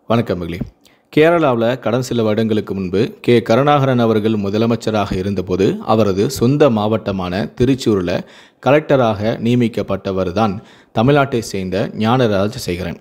வணக்கம் மகளி கேரளாவில் கடந்த சில வருடங்களுக்கு முன்பு கே கருணாகரன் அவர்கள் முதலமைச்சராக இருந்தபோது அவரது சொந்த மாவட்டமான திருச்சூரில் கலெக்டராக நியமிக்கப்பட்டவர் தான் தமிழ்நாட்டை சேர்ந்த ஞான ராஜசேகரன்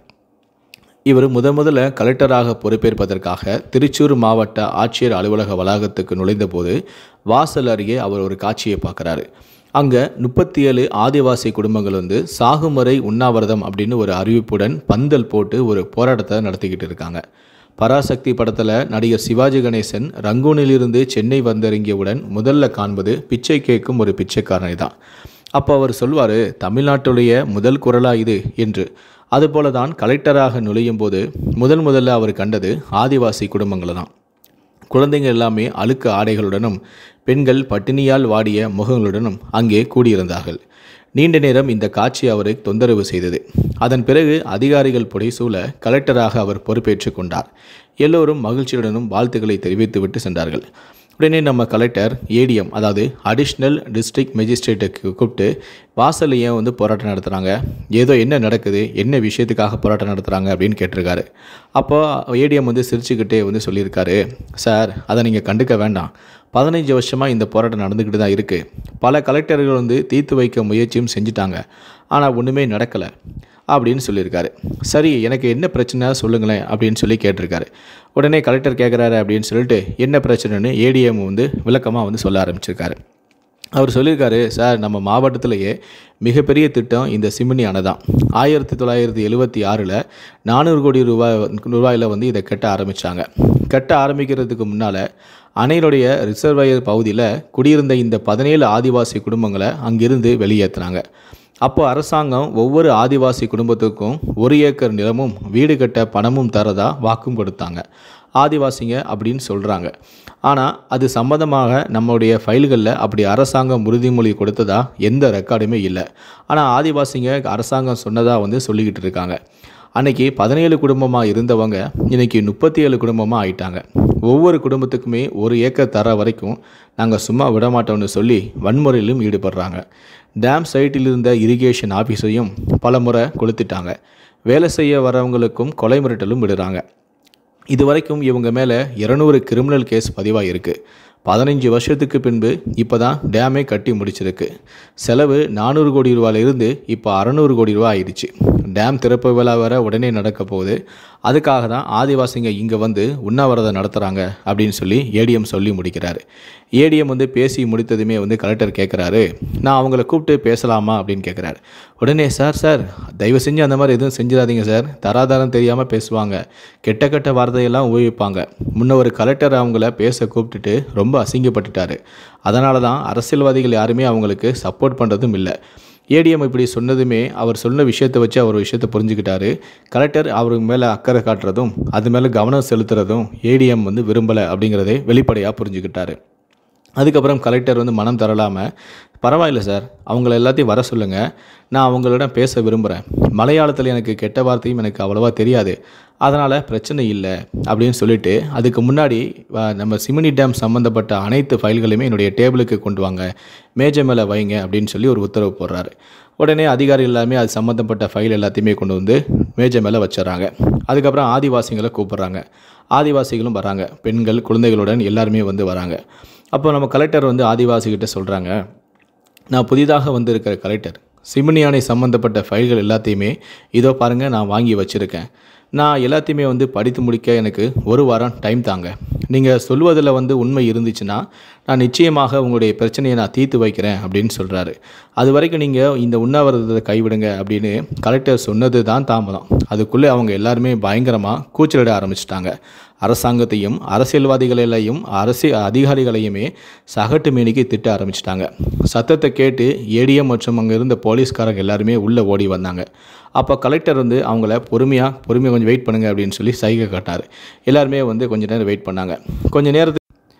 இவர் முத முதல்ல கலெக்டராக பொறுப்பேற்பதற்காக திருச்சூர் மாவட்ட ஆட்சியர் அலுவலக வளாகத்துக்கு நுழைந்தபோது வாசல் அருகே அவர் ஒரு காட்சியை பார்க்குறாரு அங்கே முப்பத்தி ஏழு ஆதிவாசி குடும்பங்கள் வந்து சாகுமுறை உண்ணாவிரதம் அப்படின்னு ஒரு அறிவிப்புடன் பந்தல் போட்டு ஒரு போராட்டத்தை நடத்திக்கிட்டு இருக்காங்க பராசக்தி படத்தில் நடிகர் சிவாஜி கணேசன் ரங்கூனிலிருந்து சென்னை வந்திறங்கியவுடன் முதல்ல காண்பது பிச்சை கேட்கும் ஒரு பிச்சைக்காரனை தான் அப்போ அவர் சொல்வார் தமிழ்நாட்டுடைய முதல் குரலா இது என்று அதுபோல தான் கலெக்டராக நுழையும் போது முதல் முதல்ல அவர் கண்டது ஆதிவாசி குடும்பங்களை தான் குழந்தைங்க எல்லாமே அழுக்கு ஆடைகளுடனும் பெண்கள் பட்டினியால் வாடிய முகங்களுடனும் அங்கே கூடியிருந்தார்கள் நீண்ட நேரம் இந்த காட்சி அவரை தொந்தரவு செய்தது அதன் பிறகு அதிகாரிகள் புடைசூழ கலெக்டராக அவர் பொறுப்பேற்றுக் கொண்டார் எல்லோரும் மகிழ்ச்சியுடனும் வாழ்த்துக்களை தெரிவித்துவிட்டு சென்றார்கள் உடனே நம்ம கலெக்டர் ஏடிஎம் அதாவது அடிஷ்னல் டிஸ்ட்ரிக்ட் மேஜிஸ்ட்ரேட்டுக்கு கூப்பிட்டு வாசலில் ஏன் வந்து போராட்டம் நடத்துகிறாங்க ஏதோ என்ன நடக்குது என்ன விஷயத்துக்காக போராட்டம் நடத்துகிறாங்க அப்படின்னு கேட்டிருக்காரு அப்போ ஏடிஎம் வந்து சிரிச்சுக்கிட்டே வந்து சொல்லியிருக்காரு சார் அதை நீங்கள் கண்டுக்க வேண்டாம் பதினைஞ்சு வருஷமாக இந்த போராட்டம் நடந்துக்கிட்டு தான் இருக்குது பல கலெக்டர்கள் வந்து தீர்த்து வைக்க முயற்சியும் செஞ்சுட்டாங்க ஆனால் ஒன்றுமே நடக்கலை அப்படின்னு சொல்லியிருக்காரு சரி எனக்கு என்ன பிரச்சனை சொல்லுங்களேன் அப்படின்னு சொல்லி கேட்டிருக்காரு உடனே கலெக்டர் கேட்குறாரு அப்படின்னு சொல்லிட்டு என்ன பிரச்சனைன்னு ஏடிஎம் வந்து விளக்கமாக வந்து சொல்ல ஆரம்பிச்சிருக்காரு அவர் சொல்லியிருக்காரு சார் நம்ம மாவட்டத்திலேயே மிகப்பெரிய திட்டம் இந்த சிமினி அணை தான் ஆயிரத்தி தொள்ளாயிரத்தி எழுபத்தி ஆறில் நானூறு கோடி ரூபாய் ரூபாயில் வந்து இதை கட்ட ஆரம்பித்தாங்க கட்ட ஆரம்பிக்கிறதுக்கு முன்னால் அணையினுடைய ரிசர்வயர் பகுதியில் குடியிருந்த இந்த பதினேழு ஆதிவாசி குடும்பங்களை அங்கிருந்து வெளியேற்றினாங்க அப்போ அரசாங்கம் ஒவ்வொரு ஆதிவாசி குடும்பத்துக்கும் ஒரு ஏக்கர் நிலமும் வீடு கட்ட பணமும் தரதா வாக்கும் கொடுத்தாங்க ஆதிவாசிங்க அப்படின்னு சொல்கிறாங்க ஆனால் அது சம்மந்தமாக நம்மளுடைய ஃபைல்களில் அப்படி அரசாங்கம் உறுதிமொழி கொடுத்ததா எந்த ரெக்கார்டுமே இல்லை ஆனால் ஆதிவாசிங்க அரசாங்கம் சொன்னதாக வந்து சொல்லிக்கிட்டு இருக்காங்க அன்னைக்கு பதினேழு குடும்பமாக இருந்தவங்க இன்னைக்கு முப்பத்தி ஏழு குடும்பமாக ஆயிட்டாங்க ஒவ்வொரு குடும்பத்துக்குமே ஒரு ஏக்கர் தர வரைக்கும் நாங்கள் சும்மா விட மாட்டோம்னு சொல்லி வன்முறையிலும் ஈடுபடுறாங்க டேம் சைட்டில் இருந்த இரிகேஷன் ஆஃபீஸையும் பல முறை கொளுத்திட்டாங்க வேலை செய்ய வரவங்களுக்கும் கொலை மிரட்டலும் விடுறாங்க இது வரைக்கும் இவங்க மேலே இரநூறு கிரிமினல் கேஸ் பதிவாக இருக்குது பதினஞ்சு வருஷத்துக்கு பின்பு இப்போ தான் டேமே கட்டி முடிச்சிருக்கு செலவு நானூறு கோடி ரூபாயிலிருந்து இப்போ அறநூறு கோடி ரூபா ஆயிடுச்சு டேம் திறப்பு விழா வர உடனே நடக்க போகுது அதுக்காக தான் ஆதிவாசிங்க இங்கே வந்து உண்ணாவிரதம் நடத்துகிறாங்க அப்படின்னு சொல்லி ஏடிஎம் சொல்லி முடிக்கிறாரு ஏடிஎம் வந்து பேசி முடித்ததுமே வந்து கலெக்டர் கேட்குறாரு நான் அவங்கள கூப்பிட்டு பேசலாமா அப்படின்னு கேட்குறாரு உடனே சார் சார் தயவு செஞ்சு அந்த மாதிரி எதுவும் செஞ்சிடாதீங்க சார் தராதாரம் தெரியாமல் பேசுவாங்க கெட்ட கெட்ட வார்த்தையெல்லாம் உபயோகிப்பாங்க முன்ன ஒரு கலெக்டர் அவங்கள பேச கூப்பிட்டுட்டு ரொம்ப அசிங்கப்பட்டுட்டாரு அதனால தான் அரசியல்வாதிகள் யாருமே அவங்களுக்கு சப்போர்ட் பண்ணுறதும் இல்லை ஏடிஎம் இப்படி சொன்னதுமே அவர் சொன்ன விஷயத்தை வச்சு அவர் விஷயத்தை புரிஞ்சுக்கிட்டாரு கலெக்டர் அவருக்கு மேலே அக்கறை காட்டுறதும் அது மேலே கவனம் செலுத்துறதும் ஏடிஎம் வந்து விரும்பலை அப்படிங்கிறதை வெளிப்படையாக புரிஞ்சுக்கிட்டாரு அதுக்கப்புறம் கலெக்டர் வந்து மனம் தரலாமல் பரவாயில்ல சார் அவங்கள எல்லாத்தையும் வர சொல்லுங்கள் நான் அவங்களிடம் பேச விரும்புகிறேன் மலையாளத்தில் எனக்கு கெட்ட வார்த்தையும் எனக்கு அவ்வளோவா தெரியாது அதனால் பிரச்சனை இல்லை அப்படின்னு சொல்லிட்டு அதுக்கு முன்னாடி வ- நம்ம சிமினி டேம் சம்மந்தப்பட்ட அனைத்து ஃபைல்களையுமே என்னுடைய டேபிளுக்கு கொண்டு வாங்க மேஜை மேலே வைங்க அப்படின்னு சொல்லி ஒரு உத்தரவு போடுறாரு உடனே அதிகாரி எல்லாமே அது சம்மந்தப்பட்ட ஃபைல் எல்லாத்தையுமே கொண்டு வந்து மேஜை மேலே வச்சிடறாங்க அதுக்கப்புறம் ஆதிவாசிகளை கூப்பிட்றாங்க ஆதிவாசிகளும் வராங்க பெண்கள் குழந்தைகளுடன் எல்லாருமே வந்து வராங்க அப்போ நம்ம கலெக்டர் வந்து ஆதிவாசிகிட்ட சொல்கிறாங்க நான் புதிதாக வந்திருக்கிற கலெக்டர் சிமினி அணை சம்மந்தப்பட்ட ஃபைல்கள் எல்லாத்தையுமே இதோ பாருங்கள் நான் வாங்கி வச்சுருக்கேன் நான் எல்லாத்தையுமே வந்து படித்து முடிக்க எனக்கு ஒரு வாரம் டைம் தாங்க நீங்கள் சொல்வதில் வந்து உண்மை இருந்துச்சுன்னா நான் நிச்சயமாக உங்களுடைய பிரச்சனையை நான் தீர்த்து வைக்கிறேன் அப்படின்னு சொல்கிறாரு அது வரைக்கும் நீங்கள் இந்த உண்ணாவிரதத்தை கைவிடுங்க அப்படின்னு கலெக்டர் சொன்னது தான் தாமதம் அதுக்குள்ளே அவங்க எல்லாருமே பயங்கரமாக கூச்சலிட ஆரம்பிச்சிட்டாங்க அரசாங்கத்தையும் அரசியல்வாதிகளையும் அரசியல் அதிகாரிகளையுமே சகட்டு மேனிக்கு திட்ட ஆரம்பிச்சிட்டாங்க சத்தத்தை கேட்டு ஏடிஎம் மற்றும் அங்கே இருந்த போலீஸ்காரங்க எல்லாருமே உள்ளே ஓடி வந்தாங்க அப்போ கலெக்டர் வந்து அவங்கள பொறுமையாக பொறுமையாக கொஞ்சம் வெயிட் பண்ணுங்க அப்படின்னு சொல்லி சைகை காட்டினார் எல்லாருமே வந்து கொஞ்ச நேரம் வெயிட் பண்ணாங்க கொஞ்ச நேரத்துக்கு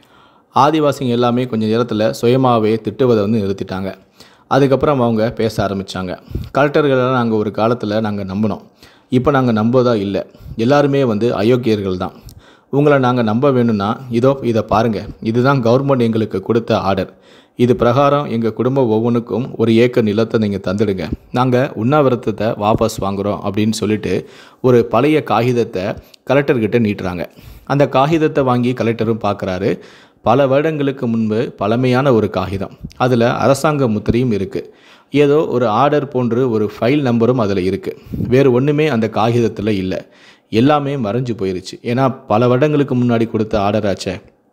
ஆதிவாசிங்க எல்லாமே கொஞ்ச நேரத்தில் சுயமாகவே திட்டுவதை வந்து நிறுத்திட்டாங்க அதுக்கப்புறம் அவங்க பேச ஆரம்பித்தாங்க கலெக்டர்களெல்லாம் நாங்கள் ஒரு காலத்தில் நாங்கள் நம்பினோம் இப்போ நாங்கள் நம்புவதா இல்லை எல்லாருமே வந்து அயோக்கியர்கள் தான் உங்களை நாங்கள் நம்ப வேணும்னா இதோ இதை பாருங்கள் இதுதான் கவர்மெண்ட் எங்களுக்கு கொடுத்த ஆர்டர் இது பிரகாரம் எங்கள் குடும்பம் ஒவ்வொன்றுக்கும் ஒரு ஏக்கர் நிலத்தை நீங்கள் தந்துடுங்க நாங்கள் உண்ணாவிரதத்தை வாபஸ் வாங்குகிறோம் அப்படின்னு சொல்லிட்டு ஒரு பழைய காகிதத்தை கலெக்டர்கிட்ட நீட்டுறாங்க அந்த காகிதத்தை வாங்கி கலெக்டரும் பார்க்குறாரு பல வருடங்களுக்கு முன்பு பழமையான ஒரு காகிதம் அதில் அரசாங்க முத்திரையும் இருக்குது ஏதோ ஒரு ஆர்டர் போன்று ஒரு ஃபைல் நம்பரும் அதில் இருக்குது வேறு ஒன்றுமே அந்த காகிதத்தில் இல்லை எல்லாமே மறைஞ்சு போயிருச்சு ஏன்னா பல வருடங்களுக்கு முன்னாடி கொடுத்த ஆர்டர் ஆச்சே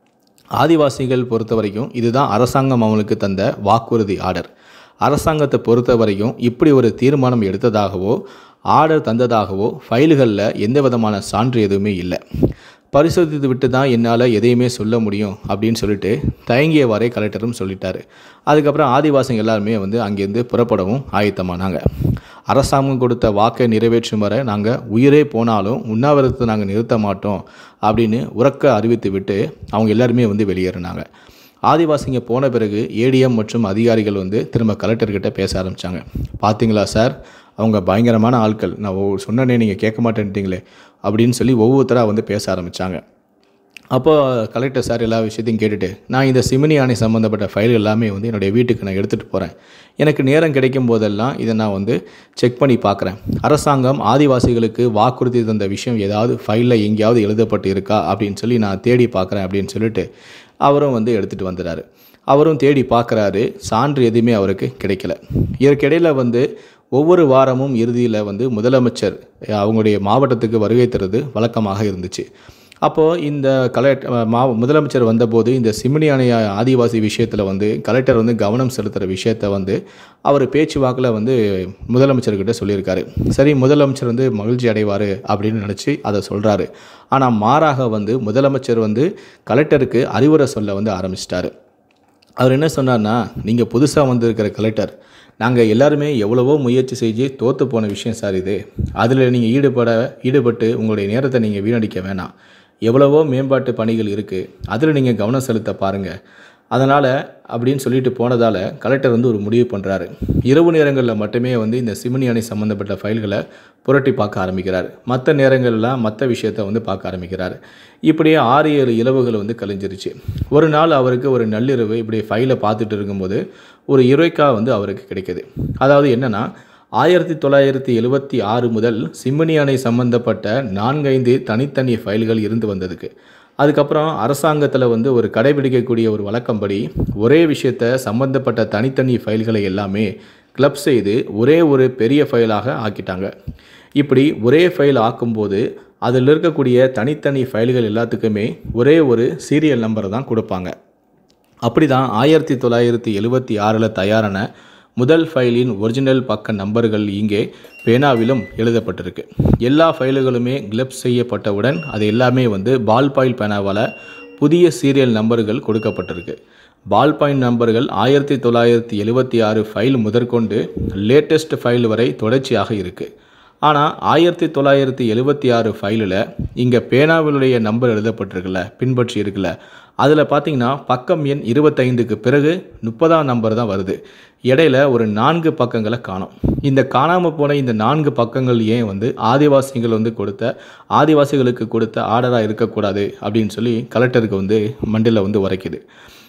ஆதிவாசிகள் பொறுத்த வரைக்கும் இதுதான் அரசாங்கம் அவங்களுக்கு தந்த வாக்குறுதி ஆர்டர் அரசாங்கத்தை பொறுத்த வரைக்கும் இப்படி ஒரு தீர்மானம் எடுத்ததாகவோ ஆர்டர் தந்ததாகவோ ஃபைல்களில் எந்த விதமான சான்று எதுவுமே இல்லை பரிசோதித்து விட்டு தான் என்னால் எதையுமே சொல்ல முடியும் அப்படின்னு சொல்லிட்டு தயங்கியவாறே கலெக்டரும் சொல்லிட்டாரு அதுக்கப்புறம் ஆதிவாசிகள் எல்லாருமே வந்து அங்கேருந்து புறப்படவும் ஆயத்தமானாங்க அரசாங்கம் கொடுத்த வாக்கை நிறைவேற்றும் வரை நாங்கள் உயிரே போனாலும் உண்ணாவிரதத்தை நாங்கள் நிறுத்த மாட்டோம் அப்படின்னு உறக்க அறிவித்து விட்டு அவங்க எல்லாருமே வந்து வெளியேறினாங்க ஆதிவாசிங்க போன பிறகு ஏடிஎம் மற்றும் அதிகாரிகள் வந்து திரும்ப கலெக்டர்கிட்ட பேச ஆரம்பித்தாங்க பார்த்தீங்களா சார் அவங்க பயங்கரமான ஆட்கள் நான் ஒவ்வொரு சொன்னனே நீங்கள் கேட்க மாட்டேன்ட்டீங்களே அப்படின்னு சொல்லி ஒவ்வொருத்தராக வந்து பேச ஆரம்பித்தாங்க அப்போ கலெக்டர் சார் எல்லா விஷயத்தையும் கேட்டுட்டு நான் இந்த சிமினி ஆணை சம்மந்தப்பட்ட ஃபைல் எல்லாமே வந்து என்னுடைய வீட்டுக்கு நான் எடுத்துகிட்டு போகிறேன் எனக்கு நேரம் கிடைக்கும் போதெல்லாம் இதை நான் வந்து செக் பண்ணி பார்க்குறேன் அரசாங்கம் ஆதிவாசிகளுக்கு வாக்குறுதி தந்த விஷயம் ஏதாவது ஃபைலில் எங்கேயாவது எழுதப்பட்டு இருக்கா அப்படின்னு சொல்லி நான் தேடி பார்க்குறேன் அப்படின்னு சொல்லிட்டு அவரும் வந்து எடுத்துகிட்டு வந்துடுறாரு அவரும் தேடி பார்க்குறாரு சான்று எதுவுமே அவருக்கு கிடைக்கல இதற்கிடையில் வந்து ஒவ்வொரு வாரமும் இறுதியில் வந்து முதலமைச்சர் அவங்களுடைய மாவட்டத்துக்கு வருகை தருவது வழக்கமாக இருந்துச்சு அப்போது இந்த கலெக்ட் மா முதலமைச்சர் வந்தபோது இந்த சிமினி அணை ஆதிவாசி விஷயத்தில் வந்து கலெக்டர் வந்து கவனம் செலுத்துகிற விஷயத்தை வந்து அவர் பேச்சுவாக்கில் வந்து முதலமைச்சர்கிட்ட சொல்லியிருக்காரு சரி முதலமைச்சர் வந்து மகிழ்ச்சி அடைவார் அப்படின்னு நினச்சி அதை சொல்கிறாரு ஆனால் மாறாக வந்து முதலமைச்சர் வந்து கலெக்டருக்கு அறிவுரை சொல்ல வந்து ஆரம்பிச்சிட்டாரு அவர் என்ன சொன்னார்னா நீங்கள் புதுசாக வந்திருக்கிற கலெக்டர் நாங்கள் எல்லாருமே எவ்வளவோ முயற்சி செஞ்சு தோற்று போன விஷயம் சார் இது அதில் நீங்கள் ஈடுபட ஈடுபட்டு உங்களுடைய நேரத்தை நீங்கள் வீணடிக்க வேணாம் எவ்வளவோ மேம்பாட்டு பணிகள் இருக்குது அதில் நீங்கள் கவனம் செலுத்த பாருங்கள் அதனால் அப்படின்னு சொல்லிட்டு போனதால் கலெக்டர் வந்து ஒரு முடிவு பண்ணுறாரு இரவு நேரங்களில் மட்டுமே வந்து இந்த சிமினி அணை சம்மந்தப்பட்ட ஃபைல்களை புரட்டி பார்க்க ஆரம்பிக்கிறார் மற்ற நேரங்கள்லாம் மற்ற விஷயத்தை வந்து பார்க்க ஆரம்பிக்கிறார் இப்படியே ஆறு ஏழு இரவுகள் வந்து கழிஞ்சிருச்சு ஒரு நாள் அவருக்கு ஒரு நள்ளிரவு இப்படி ஃபைலை பார்த்துட்டு இருக்கும்போது ஒரு இறைக்கா வந்து அவருக்கு கிடைக்குது அதாவது என்னென்னா ஆயிரத்தி தொள்ளாயிரத்தி எழுவத்தி ஆறு முதல் சிம்மனி அணை சம்பந்தப்பட்ட நான்கைந்து தனித்தனி ஃபைல்கள் இருந்து வந்ததுக்கு அதுக்கப்புறம் அரசாங்கத்தில் வந்து ஒரு கடைபிடிக்கக்கூடிய ஒரு வழக்கம்படி ஒரே விஷயத்தை சம்பந்தப்பட்ட தனித்தனி ஃபைல்களை எல்லாமே கிளப் செய்து ஒரே ஒரு பெரிய ஃபைலாக ஆக்கிட்டாங்க இப்படி ஒரே ஃபைல் ஆக்கும்போது அதில் இருக்கக்கூடிய தனித்தனி ஃபைல்கள் எல்லாத்துக்குமே ஒரே ஒரு சீரியல் நம்பர் தான் கொடுப்பாங்க அப்படி தான் ஆயிரத்தி தொள்ளாயிரத்தி எழுவத்தி ஆறில் தயாரான முதல் ஃபைலின் ஒரிஜினல் பக்க நம்பர்கள் இங்கே பேனாவிலும் எழுதப்பட்டிருக்கு எல்லா ஃபைல்களுமே கிளப் செய்யப்பட்டவுடன் அது எல்லாமே வந்து பால் பாயில் பேனாவால் புதிய சீரியல் நம்பர்கள் கொடுக்கப்பட்டிருக்கு பால் பாயிண்ட் நம்பர்கள் ஆயிரத்தி தொள்ளாயிரத்தி எழுவத்தி ஆறு ஃபைல் முதற்கொண்டு லேட்டஸ்ட் ஃபைல் வரை தொடர்ச்சியாக இருக்குது ஆனால் ஆயிரத்தி தொள்ளாயிரத்தி எழுவத்தி ஆறு ஃபைலில் இங்கே பேனாவிலுடைய நம்பர் எழுதப்பட்டிருக்குல்ல பின்பற்றி இருக்குல்ல அதில் பார்த்தீங்கன்னா பக்கம் எண் இருபத்தைந்துக்கு பிறகு முப்பதாம் நம்பர் தான் வருது இடையில ஒரு நான்கு பக்கங்களை காணும் இந்த காணாமல் போன இந்த நான்கு பக்கங்கள் ஏன் வந்து ஆதிவாசிகள் வந்து கொடுத்த ஆதிவாசிகளுக்கு கொடுத்த ஆர்டராக இருக்கக்கூடாது அப்படின்னு சொல்லி கலெக்டருக்கு வந்து மண்டில் வந்து உரைக்குது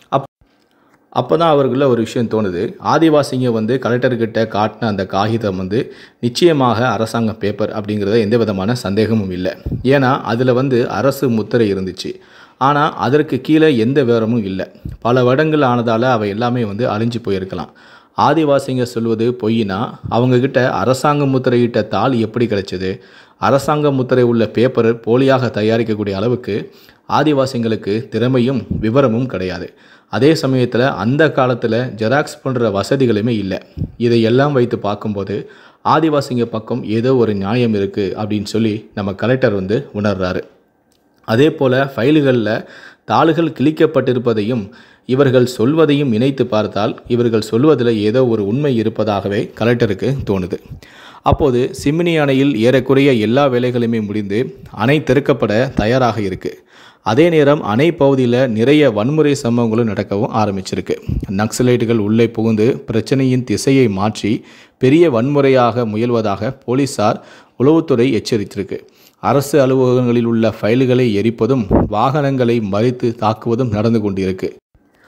அப்போ தான் அவர்களில் ஒரு விஷயம் தோணுது ஆதிவாசிங்க வந்து கலெக்டர்கிட்ட காட்டின அந்த காகிதம் வந்து நிச்சயமாக அரசாங்க பேப்பர் அப்படிங்கிறத எந்த விதமான சந்தேகமும் இல்லை ஏன்னா அதில் வந்து அரசு முத்திரை இருந்துச்சு ஆனால் அதற்கு கீழே எந்த விவரமும் இல்லை பல வருடங்கள் ஆனதால் அவை எல்லாமே வந்து அழிஞ்சு போயிருக்கலாம் ஆதிவாசிங்க சொல்வது பொய்னா அவங்கக்கிட்ட அரசாங்க முத்திரையிட்ட தாள் எப்படி கிடைச்சது அரசாங்க முத்திரை உள்ள பேப்பர் போலியாக தயாரிக்கக்கூடிய அளவுக்கு ஆதிவாசிங்களுக்கு திறமையும் விவரமும் கிடையாது அதே சமயத்தில் அந்த காலத்தில் ஜெராக்ஸ் போன்ற வசதிகளுமே இல்லை இதையெல்லாம் வைத்து பார்க்கும்போது ஆதிவாசிங்க பக்கம் ஏதோ ஒரு நியாயம் இருக்குது அப்படின்னு சொல்லி நம்ம கலெக்டர் வந்து உணர்றாரு அதே போல் ஃபைல்களில் தாள்கள் கிழிக்கப்பட்டிருப்பதையும் இவர்கள் சொல்வதையும் இணைத்து பார்த்தால் இவர்கள் சொல்வதில் ஏதோ ஒரு உண்மை இருப்பதாகவே கலெக்டருக்கு தோணுது அப்போது சிம்னி அணையில் ஏறக்குறைய எல்லா வேலைகளுமே முடிந்து அணை திறக்கப்பட தயாராக இருக்குது அதே நேரம் அணை பகுதியில் நிறைய வன்முறை சம்பவங்களும் நடக்கவும் ஆரம்பிச்சிருக்கு நக்சலைட்டுகள் உள்ளே புகுந்து பிரச்சனையின் திசையை மாற்றி பெரிய வன்முறையாக முயல்வதாக போலீசார் உளவுத்துறை எச்சரித்திருக்கு அரசு அலுவலகங்களில் உள்ள ஃபைல்களை எரிப்பதும் வாகனங்களை மறித்து தாக்குவதும் நடந்து கொண்டிருக்கு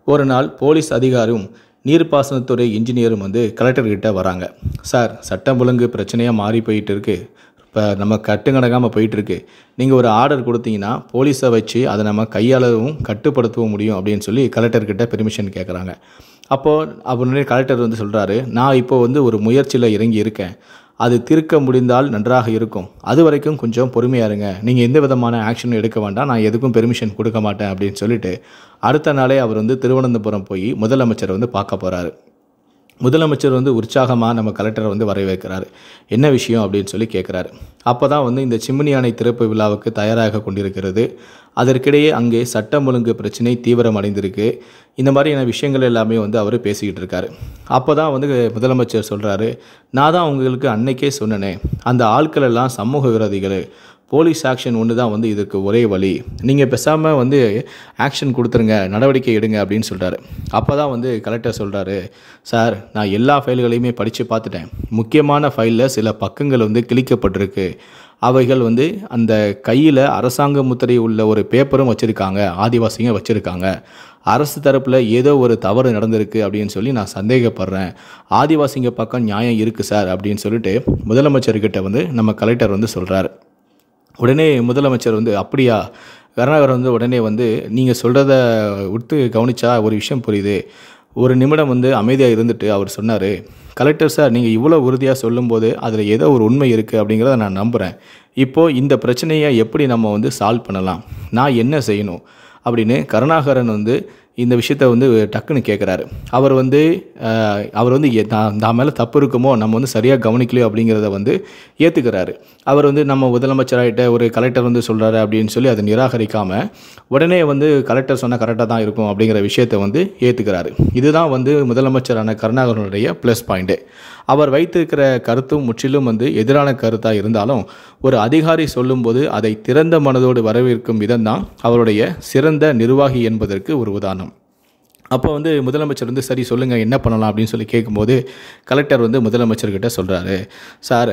ஒரு நாள் போலீஸ் அதிகாரியும் நீர்ப்பாசனத்துறை இன்ஜினியரும் வந்து கலெக்டர்கிட்ட வராங்க சார் சட்டம் ஒழுங்கு பிரச்சனையாக மாறி போயிட்டு இருக்கு இப்போ நம்ம கட்டுங்கடங்காமல் போயிட்டுருக்கு நீங்கள் ஒரு ஆர்டர் கொடுத்தீங்கன்னா போலீஸை வச்சு அதை நம்ம கையாளவும் கட்டுப்படுத்தவும் முடியும் அப்படின்னு சொல்லி கலெக்டர்கிட்ட பெர்மிஷன் கேட்குறாங்க அப்போது அப்படின்னு கலெக்டர் வந்து சொல்கிறாரு நான் இப்போ வந்து ஒரு முயற்சியில் இறங்கி இருக்கேன் அது தீர்க்க முடிந்தால் நன்றாக இருக்கும் அது வரைக்கும் கொஞ்சம் பொறுமையாக இருங்க நீங்கள் எந்த விதமான ஆக்ஷனும் எடுக்க வேண்டாம் நான் எதுக்கும் பெர்மிஷன் கொடுக்க மாட்டேன் அப்படின்னு சொல்லிட்டு அடுத்த நாளே அவர் வந்து திருவனந்தபுரம் போய் முதலமைச்சரை வந்து பார்க்க போகிறாரு முதலமைச்சர் வந்து உற்சாகமாக நம்ம கலெக்டரை வந்து வரவேற்கிறாரு என்ன விஷயம் அப்படின்னு சொல்லி கேட்குறாரு அப்போ தான் வந்து இந்த சிம்னி அணை திறப்பு விழாவுக்கு தயாராக கொண்டிருக்கிறது அதற்கிடையே அங்கே சட்டம் ஒழுங்கு பிரச்சனை தீவிரமடைந்திருக்கு இந்த மாதிரியான விஷயங்கள் எல்லாமே வந்து அவர் பேசிக்கிட்டு இருக்காரு அப்போ தான் வந்து முதலமைச்சர் சொல்கிறாரு நான் தான் உங்களுக்கு அன்னைக்கே சொன்னனே அந்த ஆட்கள் எல்லாம் சமூக விரோதிகள் போலீஸ் ஆக்ஷன் ஒன்று தான் வந்து இதுக்கு ஒரே வழி நீங்கள் பேசாமல் வந்து ஆக்ஷன் கொடுத்துருங்க நடவடிக்கை எடுங்க அப்படின்னு சொல்கிறாரு அப்போ தான் வந்து கலெக்டர் சொல்கிறாரு சார் நான் எல்லா ஃபைல்களையுமே படித்து பார்த்துட்டேன் முக்கியமான ஃபைலில் சில பக்கங்கள் வந்து கிழிக்கப்பட்டிருக்கு அவைகள் வந்து அந்த கையில் அரசாங்க முத்திரை உள்ள ஒரு பேப்பரும் வச்சுருக்காங்க ஆதிவாசிங்க வச்சுருக்காங்க அரசு தரப்பில் ஏதோ ஒரு தவறு நடந்திருக்கு அப்படின்னு சொல்லி நான் சந்தேகப்படுறேன் ஆதிவாசிங்க பக்கம் நியாயம் இருக்குது சார் அப்படின்னு சொல்லிட்டு முதலமைச்சர்கிட்ட வந்து நம்ம கலெக்டர் வந்து சொல்கிறாரு உடனே முதலமைச்சர் வந்து அப்படியா கருணாகரன் வந்து உடனே வந்து நீங்கள் சொல்கிறத விட்டு கவனிச்சா ஒரு விஷயம் புரியுது ஒரு நிமிடம் வந்து அமைதியாக இருந்துட்டு அவர் சொன்னார் கலெக்டர் சார் நீங்கள் இவ்வளோ உறுதியாக சொல்லும்போது அதில் ஏதோ ஒரு உண்மை இருக்குது அப்படிங்கிறத நான் நம்புகிறேன் இப்போது இந்த பிரச்சனையை எப்படி நம்ம வந்து சால்வ் பண்ணலாம் நான் என்ன செய்யணும் அப்படின்னு கருணாகரன் வந்து இந்த விஷயத்த வந்து டக்குன்னு கேட்குறாரு அவர் வந்து அஹ், அவர் வந்து எ- தான் தான் மேலே தப்பு இருக்குமோ நம்ம வந்து சரியாக கவனிக்கலையோ அப்படிங்கிறத வந்து ஏற்றுக்கிறாரு அவர் வந்து நம்ம முதலமைச்சராகிட்ட ஒரு கலெக்டர் வந்து சொல்கிறாரு அப்படின்னு சொல்லி அதை நிராகரிக்காமல் உடனே வந்து கலெக்டர் சொன்னால் கரெக்டாக தான் இருக்கும் அப்படிங்கிற விஷயத்தை வந்து ஏற்றுக்கிறாரு இதுதான் வந்து முதலமைச்சரான கருணாகரனுடைய ப்ளஸ் பாயிண்ட்டு அவர் வைத்திருக்கிற கருத்தும் முற்றிலும் வந்து எதிரான கருத்தாக இருந்தாலும் ஒரு அதிகாரி சொல்லும்போது அதை திறந்த மனதோடு வரவேற்கும் விதம்தான் அவருடைய சிறந்த நிர்வாகி என்பதற்கு ஒரு உதாரணம் அப்போ வந்து முதலமைச்சர் வந்து சரி சொல்லுங்கள் என்ன பண்ணலாம் அப்படின்னு சொல்லி கேட்கும்போது கலெக்டர் வந்து முதலமைச்சர்கிட்ட சொல்கிறாரு சார்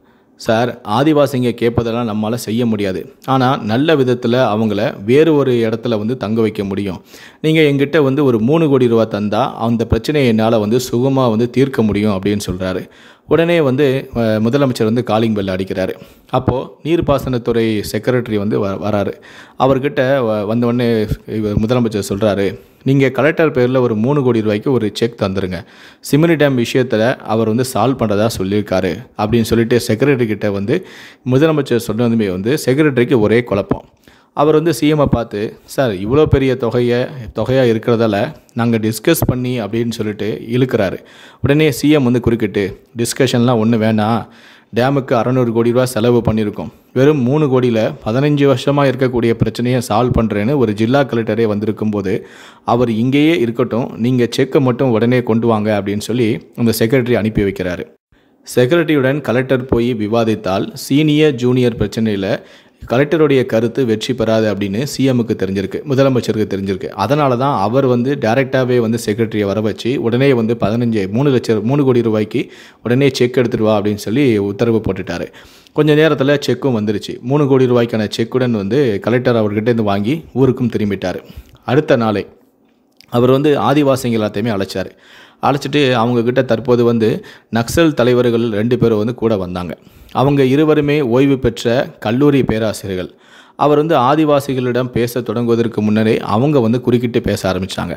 சார் ஆதிவாசிங்க கேட்பதெல்லாம் நம்மளால் செய்ய முடியாது ஆனால் நல்ல விதத்தில் அவங்கள வேறு ஒரு இடத்துல வந்து தங்க வைக்க முடியும் நீங்கள் எங்கிட்ட வந்து ஒரு மூணு கோடி ரூபா தந்தால் அந்த பிரச்சனையை என்னால் வந்து சுகமாக வந்து தீர்க்க முடியும் அப்படின்னு சொல்கிறாரு உடனே வந்து அஹ், முதலமைச்சர் வந்து காலிங் பெல் அடிக்கிறாரு அப்போது நீர்ப்பாசனத்துறை செக்ரட்டரி வந்து வ வராரு அவர்கிட்ட வ- வந்த உடனே இவர் முதலமைச்சர் சொல்கிறாரு நீங்கள் கலெக்டர் பேரில் ஒரு மூணு கோடி ரூபாய்க்கு ஒரு செக் தந்துருங்க சிமினி டேம் விஷயத்தில் அவர் வந்து சால்வ் பண்ணுறதா சொல்லியிருக்காரு அப்படின்னு சொல்லிட்டு செக்ரட்டரி கிட்ட வந்து முதலமைச்சர் சொன்னதுமே வந்து செக்ரட்டரிக்கு ஒரே குழப்பம் அவர் வந்து சிஎம்மை பார்த்து சார் இவ்வளோ பெரிய தொகையை தொகையாக இருக்கிறதால நாங்கள் டிஸ்கஸ் பண்ணி அப்படின்னு சொல்லிட்டு இழுக்கிறாரு உடனே சிஎம் வந்து குறுக்கிட்டு டிஸ்கஷன்லாம் ஒன்றும் வேணாம் டேமுக்கு அறநூறு கோடி ரூபா செலவு பண்ணியிருக்கோம் வெறும் மூணு கோடியில் பதினஞ்சு வருஷமாக இருக்கக்கூடிய பிரச்சனையை சால்வ் பண்ணுறேன்னு ஒரு ஜில்லா கலெக்டரே வந்திருக்கும் போது அவர் இங்கேயே இருக்கட்டும் நீங்கள் செக்கை மட்டும் உடனே கொண்டு வாங்க அப்படின்னு சொல்லி அந்த செக்ரட்டரி அனுப்பி வைக்கிறாரு செக்ரட்டரியுடன் கலெக்டர் போய் விவாதித்தால் சீனியர் ஜூனியர் பிரச்சனையில் கலெக்டருடைய கருத்து வெற்றி பெறாது அப்படின்னு சிஎம்முக்கு தெரிஞ்சிருக்கு முதலமைச்சருக்கு தெரிஞ்சிருக்கு அதனால தான் அவர் வந்து டைரெக்டாகவே வந்து செக்ரட்டரியை வர வச்சு உடனே வந்து பதினஞ்சு மூணு லட்சம் மூணு கோடி ரூபாய்க்கு உடனே செக் எடுத்துட்டு வா அப்படின்னு சொல்லி உத்தரவு போட்டுட்டாரு கொஞ்ச நேரத்தில் செக்கும் வந்துருச்சு மூணு கோடி ரூபாய்க்கான செக்குடன் வந்து கலெக்டர் அவர்கிட்ட இருந்து வாங்கி ஊருக்கும் திரும்பிட்டார் அடுத்த நாளே அவர் வந்து ஆதிவாசிகள் எல்லாத்தையுமே அழைச்சார் அழைச்சிட்டு அவங்கக்கிட்ட தற்போது வந்து நக்சல் தலைவர்கள் ரெண்டு பேரும் வந்து கூட வந்தாங்க அவங்க இருவருமே ஓய்வு பெற்ற கல்லூரி பேராசிரியர்கள் அவர் வந்து ஆதிவாசிகளிடம் பேச தொடங்குவதற்கு முன்னரே அவங்க வந்து குறுக்கிட்டு பேச ஆரம்பித்தாங்க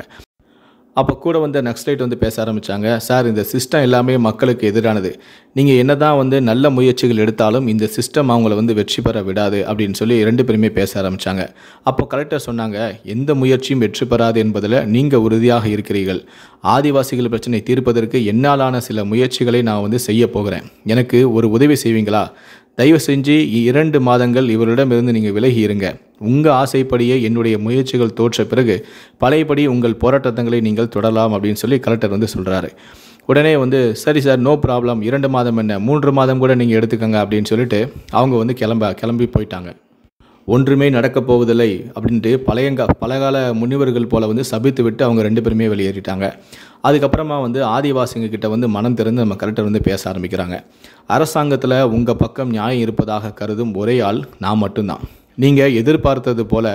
அப்போ கூட வந்த நக்ஸ்லைட் வந்து பேச ஆரம்பித்தாங்க சார் இந்த சிஸ்டம் எல்லாமே மக்களுக்கு எதிரானது நீங்கள் என்ன தான் வந்து நல்ல முயற்சிகள் எடுத்தாலும் இந்த சிஸ்டம் அவங்கள வந்து வெற்றி பெற விடாது அப்படின்னு சொல்லி ரெண்டு பேருமே பேச ஆரம்பித்தாங்க அப்போ கலெக்டர் சொன்னாங்க எந்த முயற்சியும் வெற்றி பெறாது என்பதில் நீங்கள் உறுதியாக இருக்கிறீர்கள் ஆதிவாசிகள் பிரச்சனை தீர்ப்பதற்கு என்னாலான சில முயற்சிகளை நான் வந்து செய்ய போகிறேன் எனக்கு ஒரு உதவி செய்வீங்களா தயவு செஞ்சு இரண்டு மாதங்கள் இவரிடமிருந்து நீங்கள் விலகி இருங்க உங்கள் ஆசைப்படியே என்னுடைய முயற்சிகள் தோற்ற பிறகு பழையபடி உங்கள் போராட்டங்களை நீங்கள் தொடரலாம் அப்படின்னு சொல்லி கலெக்டர் வந்து சொல்கிறாரு உடனே வந்து சரி சார் நோ ப்ராப்ளம் இரண்டு மாதம் என்ன மூன்று மாதம் கூட நீங்கள் எடுத்துக்கங்க அப்படின்னு சொல்லிட்டு அவங்க வந்து கிளம்ப கிளம்பி போயிட்டாங்க ஒன்றுமே நடக்கப் போவதில்லை அப்படின்ட்டு பழையங்க பழகால முனிவர்கள் போல வந்து சபித்து விட்டு அவங்க ரெண்டு பேருமே வெளியேறிட்டாங்க அதுக்கப்புறமா வந்து ஆதிவாசிங்க கிட்ட வந்து மனம் திறந்து நம்ம கலெக்டர் வந்து பேச ஆரம்பிக்கிறாங்க அரசாங்கத்தில் உங்கள் பக்கம் நியாயம் இருப்பதாக கருதும் ஒரே ஆள் நான் மட்டும்தான் நீங்கள் எதிர்பார்த்தது போல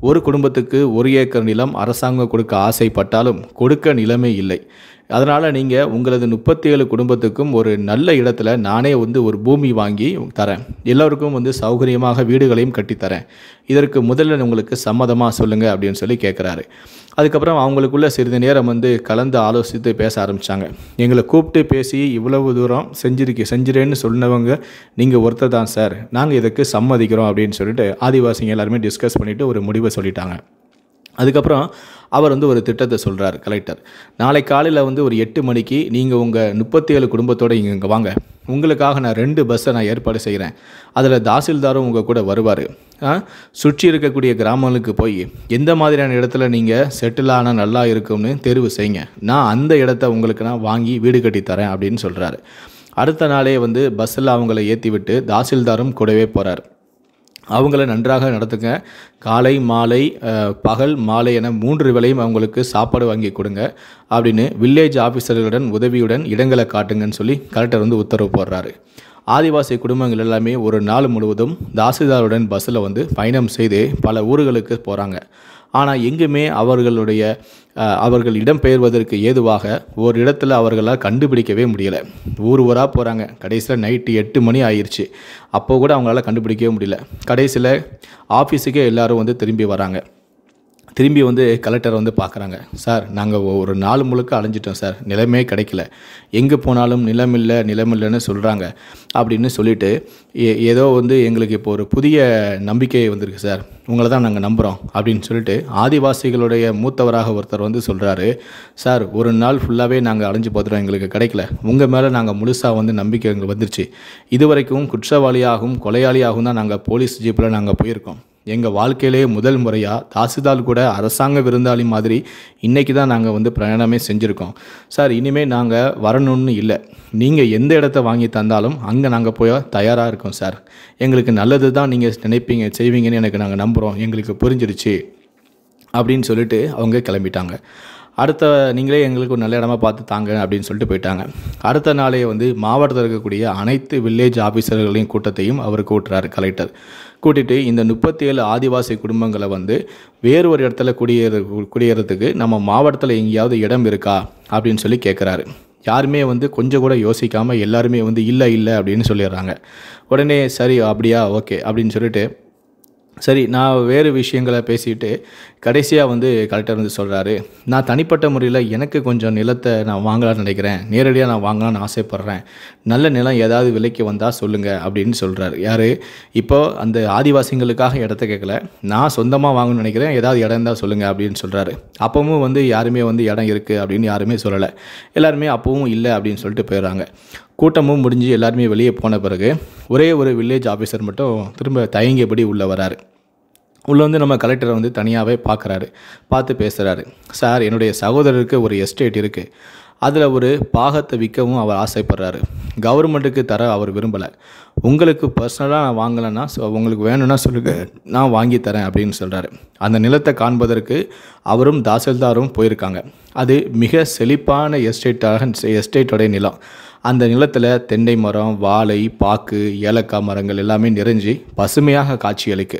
ஒரு குடும்பத்துக்கு ஒரு ஏக்கர் நிலம் அரசாங்கம் கொடுக்க ஆசைப்பட்டாலும் கொடுக்க நிலமே இல்லை அதனால் நீங்கள் உங்களது முப்பத்தி ஏழு குடும்பத்துக்கும் ஒரு நல்ல இடத்துல நானே வந்து ஒரு பூமி வாங்கி தரேன் எல்லோருக்கும் வந்து சௌகரியமாக வீடுகளையும் கட்டித்தரேன் இதற்கு முதல்ல உங்களுக்கு சம்மதமாக சொல்லுங்கள் அப்படின்னு சொல்லி கேட்குறாரு அதுக்கப்புறம் அவங்களுக்குள்ள சிறிது நேரம் வந்து கலந்து ஆலோசித்து பேச ஆரம்பித்தாங்க எங்களை கூப்பிட்டு பேசி இவ்வளவு தூரம் செஞ்சிருக்கி செஞ்சிரேன்னு சொன்னவங்க நீங்கள் ஒருத்தர் தான் சார் நாங்கள் இதுக்கு சம்மதிக்கிறோம் அப்படின்னு சொல்லிட்டு ஆதிவாசிங்க எல்லாருமே டிஸ்கஸ் பண்ணிவிட்டு ஒரு முடிவை சொல்லிட்டாங்க அதுக்கப்புறம் அவர் வந்து ஒரு திட்டத்தை சொல்கிறார் கலெக்டர் நாளை காலையில் வந்து ஒரு எட்டு மணிக்கு நீங்கள் உங்கள் முப்பத்தி ஏழு குடும்பத்தோடு இங்கே இங்கே வாங்க உங்களுக்காக நான் ரெண்டு பஸ்ஸை நான் ஏற்பாடு செய்கிறேன் அதில் தாசில்தாரும் உங்கள் கூட வருவார் சுற்றி இருக்கக்கூடிய கிராமங்களுக்கு போய் எந்த மாதிரியான இடத்துல நீங்கள் செட்டில் ஆனால் நல்லா இருக்கும்னு தேர்வு செய்யுங்க நான் அந்த இடத்த உங்களுக்கு நான் வாங்கி வீடு கட்டி தரேன் அப்படின்னு சொல்கிறாரு அடுத்த நாளே வந்து பஸ்ஸில் அவங்கள ஏற்றி விட்டு தாசில்தாரும் கூடவே போகிறார் அவங்கள நன்றாக நடத்துங்க காலை மாலை அஹ், பகல் மாலை என மூன்று வேளையும் அவங்களுக்கு சாப்பாடு வாங்கி கொடுங்க அப்படின்னு வில்லேஜ் ஆஃபீஸர்களுடன் உதவியுடன் இடங்களை காட்டுங்கன்னு சொல்லி கலெக்டர் வந்து உத்தரவு போடுறாரு ஆதிவாசி குடும்பங்கள் எல்லாமே ஒரு நாள் முழுவதும் தாசில்தாருடன் பஸ்ஸில் வந்து பயணம் செய்து பல ஊர்களுக்கு போகிறாங்க ஆனால் எங்குமே அவர்களுடைய அஹ், அவர்கள் இடம்பெயர்வதற்கு ஏதுவாக ஒரு இடத்துல அவர்களால் கண்டுபிடிக்கவே முடியலை ஊர் ஊராக போகிறாங்க கடைசியில் நைட்டு எட்டு மணி ஆயிடுச்சு அப்போ கூட அவங்களால கண்டுபிடிக்கவே முடியல கடைசியில் ஆஃபீஸுக்கே எல்லாரும் வந்து திரும்பி வராங்க திரும்பி வந்து கலெக்டர் வந்து பார்க்குறாங்க சார் நாங்கள் ஒரு நாள் முழுக்க அலைஞ்சிட்டோம் சார் நிலமே கிடைக்கல எங்கே போனாலும் நிலம் இல்லை நிலம் இல்லைன்னு சொல்கிறாங்க அப்படின்னு சொல்லிட்டு ஏ- ஏதோ வந்து எங்களுக்கு இப்போ ஒரு புதிய நம்பிக்கை வந்திருக்கு சார் உங்களை தான் நாங்கள் நம்புகிறோம் அப்படின்னு சொல்லிட்டு ஆதிவாசிகளுடைய மூத்தவராக ஒருத்தர் வந்து சொல்கிறாரு சார் ஒரு நாள் ஃபுல்லாகவே நாங்கள் அலைஞ்சு பார்த்துட்டோம் எங்களுக்கு கிடைக்கல உங்கள் மேலே நாங்கள் முழுசாக வந்து நம்பிக்கை எங்களுக்கு வந்துருச்சு இதுவரைக்கும் குற்றவாளியாகவும் கொலையாளியாகவும் தான் நாங்கள் போலீஸ் ஜீப்பில் நாங்கள் போயிருக்கோம் எங்கள் வாழ்க்கையிலே முதல் முறையாக தாசில்தார் கூட அரசாங்க விருந்தாளி மாதிரி இன்றைக்கி தான் நாங்கள் வந்து பிரயாணமே செஞ்சுருக்கோம் சார் இனிமேல் நாங்கள் வரணும்னு இல்லை நீங்கள் எந்த இடத்த வாங்கி தந்தாலும் அங்கே நாங்கள் போய் தயாராக இருக்கோம் சார் எங்களுக்கு நல்லது தான் நீங்கள் நினைப்பீங்க செய்வீங்கன்னு எனக்கு நாங்கள் நம்புகிறோம் எங்களுக்கு புரிஞ்சிருச்சு அப்படின்னு சொல்லிட்டு அவங்க கிளம்பிட்டாங்க அடுத்த நீங்களே எங்களுக்கு ஒரு நல்ல இடமா பார்த்து தாங்க அப்படின்னு சொல்லிட்டு போயிட்டாங்க அடுத்த நாளே வந்து மாவட்டத்தில் இருக்கக்கூடிய அனைத்து வில்லேஜ் ஆஃபீஸர்களையும் கூட்டத்தையும் அவர் கூட்டுறாரு கலெக்டர் கூட்டிட்டு இந்த முப்பத்தி ஏழு ஆதிவாசி குடும்பங்களை வந்து வேறு ஒரு இடத்துல குடியேற குடியேறதுக்கு நம்ம மாவட்டத்தில் எங்கேயாவது இடம் இருக்கா அப்படின்னு சொல்லி கேட்குறாரு யாருமே வந்து கொஞ்சம் கூட யோசிக்காமல் எல்லாருமே வந்து இல்லை இல்லை அப்படின்னு சொல்லிடுறாங்க உடனே சரி அப்படியா ஓகே அப்படின்னு சொல்லிட்டு சரி நான் வேறு விஷயங்களை பேசிட்டு கடைசியாக வந்து கலெக்டர் வந்து சொல்கிறாரு நான் தனிப்பட்ட முறையில் எனக்கு கொஞ்சம் நிலத்தை நான் வாங்கலாம்னு நினைக்கிறேன் நேரடியாக நான் வாங்கலாம்னு ஆசைப்பட்றேன் நல்ல நிலம் ஏதாவது விலைக்கு வந்தால் சொல்லுங்கள் அப்படின்னு சொல்கிறாரு யார் இப்போ அந்த ஆதிவாசிகளுக்காக இடத்த கேட்கல நான் சொந்தமாக வாங்கணும்னு நினைக்கிறேன் ஏதாவது இடம் இருந்தால் சொல்லுங்கள் அப்படின்னு சொல்கிறாரு அப்பவும் வந்து யாருமே வந்து இடம் இருக்குது அப்படின்னு யாருமே சொல்லலை எல்லாருமே அப்பவும் இல்லை அப்படின்னு சொல்லிட்டு போயிடுறாங்க கூட்டமும் முடிஞ்சு எல்லாருமே வெளியே போன பிறகு ஒரே ஒரு வில்லேஜ் ஆஃபீஸர் மட்டும் திரும்ப தயங்கியபடி உள்ளே வராரு உள்ளே வந்து நம்ம கலெக்டரை வந்து தனியாகவே பார்க்குறாரு பார்த்து பேசுகிறாரு சார் என்னுடைய சகோதரருக்கு ஒரு எஸ்டேட் இருக்குது அதில் ஒரு பாகத்தை விற்கவும் அவர் ஆசைப்படுறாரு கவர்மெண்ட்டுக்கு தர அவர் விரும்பலை உங்களுக்கு பர்சனலாக நான் வாங்கலைன்னா ஸோ உங்களுக்கு வேணும்னா சொல்லுங்கள் நான் வாங்கி தரேன் அப்படின்னு சொல்கிறாரு அந்த நிலத்தை காண்பதற்கு அவரும் தாசில்தாரும் போயிருக்காங்க அது மிக செழிப்பான எஸ்டேட்டாக எஸ்டேட்டோடைய நிலம் அந்த நிலத்தில் தென்னை மரம் வாழை பாக்கு ஏலக்காய் மரங்கள் எல்லாமே நிறைஞ்சு பசுமையாக காட்சியளிக்கு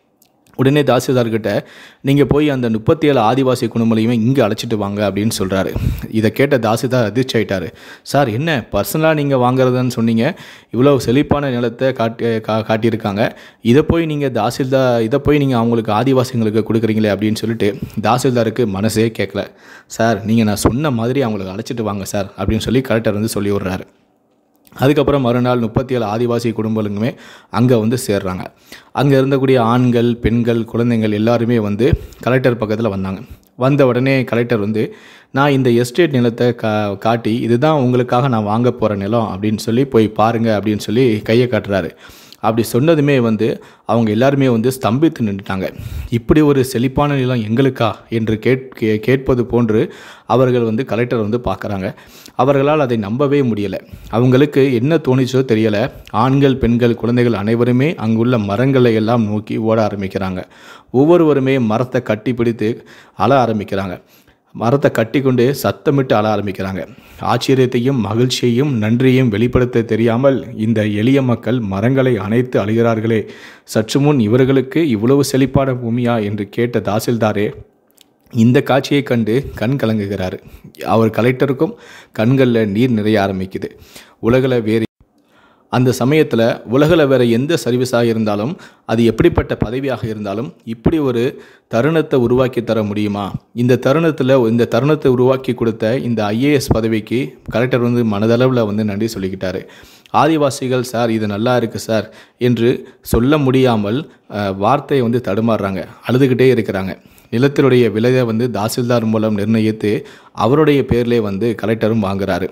உடனே தாசில்தார்கிட்ட நீங்கள் போய் அந்த முப்பத்தி ஏழு ஆதிவாசி குடும்பங்களையுமே இங்கே அழைச்சிட்டு வாங்க அப்படின்னு சொல்கிறாரு இதை கேட்ட தாசில்தார் அதிர்ச்சி ஆயிட்டாரு சார் என்ன பர்சனலாக நீங்கள் வாங்குறதுன்னு சொன்னீங்க இவ்வளோ செழிப்பான நிலத்தை காட்டி கா காட்டியிருக்காங்க இதை போய் நீங்கள் தாசில்தார் இதை போய் நீங்கள் அவங்களுக்கு ஆதிவாசிங்களுக்கு கொடுக்குறீங்களே அப்படின்னு சொல்லிட்டு தாசில்தாருக்கு மனசே கேட்கல சார் நீங்கள் நான் சொன்ன மாதிரி அவங்களுக்கு அழைச்சிட்டு வாங்க சார் அப்படின்னு சொல்லி கலெக்டர் வந்து சொல்லி விடுறாரு அதுக்கப்புறம் மறுநாள் முப்பத்தி ஏழு ஆதிவாசி குடும்பங்களுமே அங்கே வந்து சேர்றாங்க அங்கே இருந்தக்கூடிய ஆண்கள் பெண்கள் குழந்தைகள் எல்லாருமே வந்து கலெக்டர் பக்கத்தில் வந்தாங்க வந்த உடனே கலெக்டர் வந்து நான் இந்த எஸ்டேட் நிலத்தை கா காட்டி இதுதான் உங்களுக்காக நான் வாங்க போகிற நிலம் அப்படின்னு சொல்லி போய் பாருங்க அப்படின்னு சொல்லி கையை காட்டுறாரு அப்படி சொன்னதுமே வந்து அவங்க எல்லாருமே வந்து ஸ்தம்பித்து நின்றுட்டாங்க இப்படி ஒரு செழிப்பான நிலம் எங்களுக்கா என்று கேட் கே- கேட்பது போன்று அவர்கள் வந்து கலெக்டர் வந்து பார்க்குறாங்க அவர்களால் அதை நம்பவே முடியலை அவங்களுக்கு என்ன தோணிச்சோ தெரியலை ஆண்கள் பெண்கள் குழந்தைகள் அனைவருமே அங்குள்ள மரங்களை எல்லாம் நோக்கி ஓட ஆரம்பிக்கிறாங்க ஒவ்வொருவருமே மரத்தை கட்டி பிடித்து அழ ஆரம்பிக்கிறாங்க மரத்தை கட்டி கொண்டு சத்தமிட்டு அழ ஆரம்பிக்கிறாங்க ஆச்சரியத்தையும் மகிழ்ச்சியையும் நன்றியையும் வெளிப்படுத்த தெரியாமல் இந்த எளிய மக்கள் மரங்களை அணைத்து அழுகிறார்களே சற்று முன் இவர்களுக்கு இவ்வளவு செழிப்பான பூமியா என்று கேட்ட தாசில்தாரே இந்த காட்சியை கண்டு கண் கலங்குகிறார் அவர் கலெக்டருக்கும் கண்களில் நீர் நிறைய ஆரம்பிக்குது உலகில் வேறு அந்த சமயத்தில் உலகில் வேறு எந்த சர்வீஸாக இருந்தாலும் அது எப்படிப்பட்ட பதவியாக இருந்தாலும் இப்படி ஒரு தருணத்தை உருவாக்கி தர முடியுமா இந்த தருணத்தில் இந்த தருணத்தை உருவாக்கி கொடுத்த இந்த ஐஏஎஸ் பதவிக்கு கலெக்டர் வந்து மனதளவில் வந்து நன்றி சொல்லிக்கிட்டாரு ஆதிவாசிகள் சார் இது நல்லா இருக்குது சார் என்று சொல்ல முடியாமல் அஹ், வார்த்தையை வந்து தடுமாறுறாங்க அழுதுகிட்டே இருக்கிறாங்க நிலத்தினுடைய விலையை வந்து தாசில்தார் மூலம் நிர்ணயித்து அவருடைய பேர்லே வந்து கலெக்டரும் வாங்குறாரு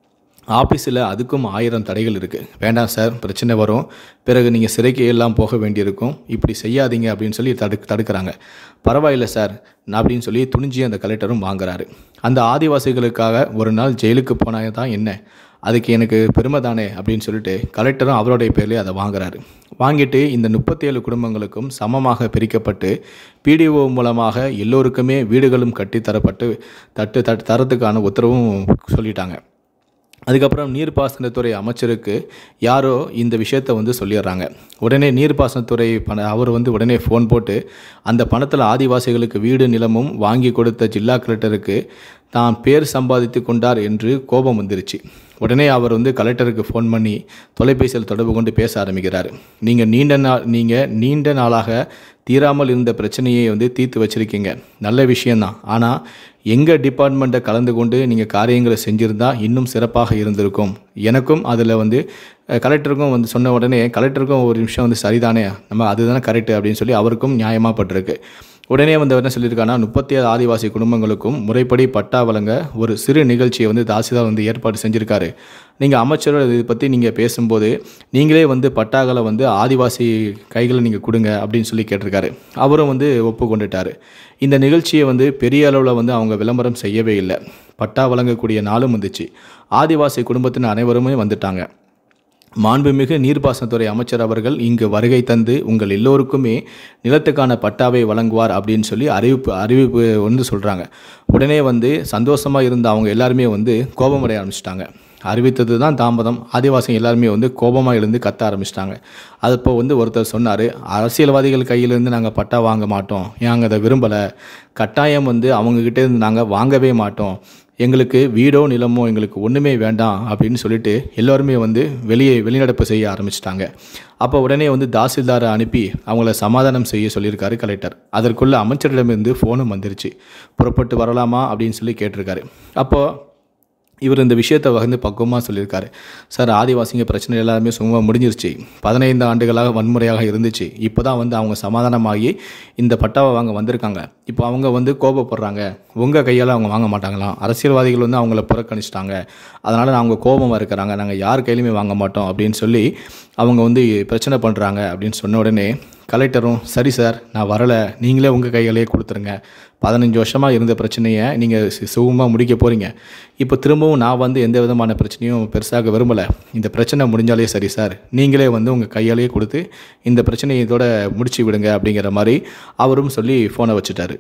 ஆஃபீஸில் அதுக்கும் ஆயிரம் தடைகள் இருக்குது வேண்டாம் சார் பிரச்சனை வரும் பிறகு நீங்கள் சிறைக்கு எல்லாம் போக வேண்டியிருக்கும் இப்படி செய்யாதீங்க அப்படின்னு சொல்லி தடு தடுக்கிறாங்க பரவாயில்ல சார் நான் அப்படின்னு சொல்லி துணிஞ்சி அந்த கலெக்டரும் வாங்குறாரு அந்த ஆதிவாசிகளுக்காக ஒரு நாள் ஜெயிலுக்கு போனால் தான் என்ன அதுக்கு எனக்கு பெருமை தானே அப்படின்னு சொல்லிட்டு கலெக்டரும் அவருடைய பேர்லேயே அதை வாங்குறாரு வாங்கிட்டு இந்த முப்பத்தேழு குடும்பங்களுக்கும் சமமாக பிரிக்கப்பட்டு பிடிஓ மூலமாக எல்லோருக்குமே வீடுகளும் கட்டி தரப்பட்டு தட்டு தட்டு தரத்துக்கான உத்தரவும் சொல்லிட்டாங்க அதுக்கப்புறம் நீர்ப்பாசனத்துறை அமைச்சருக்கு யாரோ இந்த விஷயத்தை வந்து சொல்லிடுறாங்க உடனே நீர்ப்பாசனத்துறை பண அவர் வந்து உடனே ஃபோன் போட்டு அந்த பணத்தில் ஆதிவாசிகளுக்கு வீடு நிலமும் வாங்கி கொடுத்த ஜில்லா கலெக்டருக்கு தான் பேர் சம்பாதித்து கொண்டார் என்று கோபம் வந்துருச்சு உடனே அவர் வந்து கலெக்டருக்கு ஃபோன் பண்ணி தொலைபேசியில் தொடர்பு கொண்டு பேச ஆரம்பிக்கிறார் நீங்கள் நீண்ட நாள் நீங்கள் நீண்ட நாளாக தீராமல் இருந்த பிரச்சனையை வந்து தீர்த்து வச்சிருக்கீங்க நல்ல விஷயந்தான் ஆனால் எங்கள் டிபார்ட்மெண்ட்டை கலந்து கொண்டு நீங்கள் காரியங்களை செஞ்சுருந்தா இன்னும் சிறப்பாக இருந்திருக்கும் எனக்கும் அதில் வந்து அஹ், கலெக்டருக்கும் வந்து சொன்ன உடனே கலெக்டருக்கும் ஒரு நிமிஷம் வந்து சரிதானே நம்ம அதுதானே கரெக்டு அப்படின்னு சொல்லி அவருக்கும் நியாயமாக பட்டிருக்கு உடனே வந்து அவர் என்ன சொல்லியிருக்காங்கன்னா முப்பத்தி ஏழு ஆதிவாசி குடும்பங்களுக்கும் முறைப்படி பட்டா வழங்க ஒரு சிறு நிகழ்ச்சியை வந்து தாசில்தார் வந்து ஏற்பாடு செஞ்சுருக்காரு நீங்கள் அமைச்சரோட இதை பற்றி நீங்கள் பேசும்போது நீங்களே வந்து பட்டாக்களை வந்து ஆதிவாசி கைகளை நீங்கள் கொடுங்க அப்படின்னு சொல்லி கேட்டிருக்காரு அவரும் வந்து ஒப்புக்கொண்டுட்டார் இந்த நிகழ்ச்சியை வந்து பெரிய அளவில் வந்து அவங்க விளம்பரம் செய்யவே இல்லை பட்டா வழங்கக்கூடிய நாளும் வந்துச்சு ஆதிவாசி குடும்பத்தின் அனைவருமே வந்துட்டாங்க மாண்புமிகு நீர்ப்பாசனத்துறை அமைச்சர் அவர்கள் இங்கு வருகை தந்து உங்கள் எல்லோருக்குமே நிலத்துக்கான பட்டாவை வழங்குவார் அப்படின்னு சொல்லி அறிவிப்பு அறிவிப்பு வந்து சொல்கிறாங்க உடனே வந்து சந்தோஷமாக இருந்த அவங்க எல்லாருமே வந்து கோபமடைய ஆரம்பிச்சிட்டாங்க அறிவித்தது தான் தாமதம் ஆதிவாசிகள் எல்லாருமே வந்து கோபமாக எழுந்து கத்த ஆரம்பிச்சிட்டாங்க அது இப்போ வந்து ஒருத்தர் சொன்னார் அரசியல்வாதிகள் கையிலேருந்து நாங்கள் பட்டா வாங்க மாட்டோம் நாங்கள் அதை விரும்பலை கட்டாயம் வந்து அவங்கக்கிட்ட இருந்து நாங்கள் வாங்கவே மாட்டோம் எங்களுக்கு வீடோ நிலமோ எங்களுக்கு ஒன்றுமே வேண்டாம் அப்படின்னு சொல்லிட்டு எல்லோருமே வந்து வெளியே வெளிநடப்பு செய்ய ஆரம்பிச்சிட்டாங்க அப்போ உடனே வந்து தாசில்தாரை அனுப்பி அவங்கள சமாதானம் செய்ய சொல்லியிருக்காரு கலெக்டர் அதற்குள்ள அமைச்சரிடமிருந்து ஃபோனும் வந்துருச்சு புறப்பட்டு வரலாமா அப்படின்னு சொல்லி கேட்டிருக்காரு அப்போது இவர் இந்த விஷயத்தை வந்து பக்குவமாக சொல்லியிருக்காரு சார் ஆதிவாசிங்க பிரச்சனை எல்லாருமே சும்மா முடிஞ்சிருச்சு பதினைந்து ஆண்டுகளாக வன்முறையாக இருந்துச்சு இப்போ தான் வந்து அவங்க சமாதானமாகி இந்த பட்டாவை வாங்க வந்திருக்காங்க இப்போ அவங்க வந்து கோபப்படுறாங்க உங்கள் கையால் அவங்க வாங்க மாட்டாங்களாம் அரசியல்வாதிகள் வந்து அவங்கள புறக்கணிச்சிட்டாங்க அதனால் அவங்க கோபமாக இருக்கிறாங்க நாங்கள் யார் கையிலுமே வாங்க மாட்டோம் அப்படின்னு சொல்லி அவங்க வந்து பிரச்சனை பண்ணுறாங்க அப்படின்னு சொன்ன உடனே கலெக்டரும் சரி சார் நான் வரலை நீங்களே உங்கள் கையாலேயே கொடுத்துருங்க பதினஞ்சு வருஷமாக இருந்த பிரச்சனையை நீங்கள் சுகமாக முடிக்க போகிறீங்க இப்போ திரும்பவும் நான் வந்து எந்த விதமான பிரச்சனையும் பெருசாக விரும்பலை இந்த பிரச்சனை முடிஞ்சாலே சரி சார் நீங்களே வந்து உங்கள் கையாலேயே கொடுத்து இந்த பிரச்சனையை இதோட முடிச்சு விடுங்க அப்படிங்கிற மாதிரி அவரும் சொல்லி ஃபோனை வச்சுட்டாரு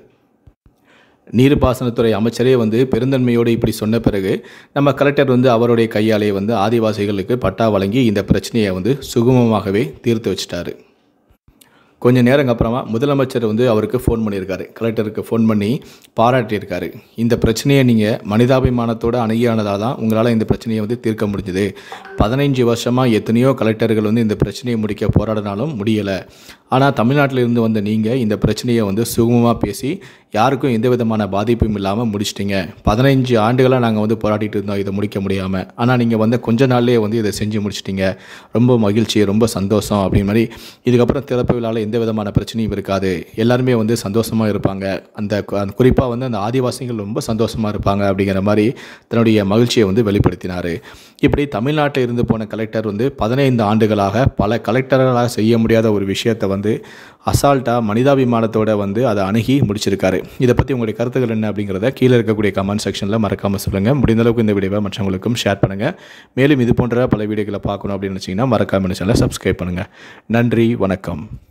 நீர்ப்பாசனத்துறை அமைச்சரே வந்து பெருந்தன்மையோடு இப்படி சொன்ன பிறகு நம்ம கலெக்டர் வந்து அவருடைய கையாலே வந்து ஆதிவாசிகளுக்கு பட்டா வழங்கி இந்த பிரச்சனையை வந்து சுகமமாகவே தீர்த்து வச்சிட்டாரு கொஞ்ச நேரம் அப்புறமா முதலமைச்சர் வந்து அவருக்கு ஃபோன் பண்ணியிருக்காரு கலெக்டருக்கு ஃபோன் பண்ணி பாராட்டியிருக்காரு இந்த பிரச்சனையை நீங்கள் மனிதாபிமானத்தோட அணுகியானதால் தான் உங்களால் இந்த பிரச்சனையை வந்து தீர்க்க முடிஞ்சுது பதினைஞ்சு வருஷமாக எத்தனையோ கலெக்டர்கள் வந்து இந்த பிரச்சனையை முடிக்க போராடினாலும் முடியலை ஆனால் தமிழ்நாட்டில் இருந்து வந்த நீங்கள் இந்த பிரச்சனையை வந்து சுகமமாக பேசி யாருக்கும் எந்த விதமான பாதிப்பும் இல்லாமல் முடிச்சிட்டிங்க பதினைஞ்சு ஆண்டுகளாக நாங்கள் வந்து போராடிட்டு இருந்தோம் இதை முடிக்க முடியாமல் ஆனால் நீங்கள் வந்து கொஞ்ச நாள்லேயே வந்து இதை செஞ்சு முடிச்சிட்டிங்க ரொம்ப மகிழ்ச்சி ரொம்ப சந்தோஷம் அப்படின்னு மாதிரி இதுக்கப்புறம் திறப்பு விழாவில் எந்த விதமான பிரச்சனையும் இருக்காது எல்லாருமே வந்து சந்தோஷமாக இருப்பாங்க அந்த குறிப்பாக வந்து அந்த ஆதிவாசிகள் ரொம்ப சந்தோஷமாக இருப்பாங்க அப்படிங்கிற மாதிரி தன்னுடைய மகிழ்ச்சியை வந்து வெளிப்படுத்தினார் இப்படி தமிழ்நாட்டில் இருந்து போன கலெக்டர் வந்து பதினைந்து ஆண்டுகளாக பல கலெக்டர்களாக செய்ய முடியாத ஒரு விஷயத்தை வந்து அசால்ட்டாக மனிதாபிமானத்தோட வந்து அதை அணுகி முடிச்சிருக்காரு இதை பற்றி உங்களுடைய கருத்துக்கள் என்ன அப்படிங்கிறத கீழே இருக்கக்கூடிய கமெண்ட் செக்ஷனில் மறக்காமல் சொல்லுங்கள் முடிந்த அளவுக்கு இந்த வீடியோவை மற்றவங்களுக்கும் ஷேர் பண்ணுங்கள் மேலும் இது போன்ற பல வீடியோக்களை பார்க்கணும் அப்படின்னு நினச்சிங்கன்னா மறக்காமல் சேனலை சப்ஸ்கிரைப் பண்ணுங்கள் நன்றி வணக்கம்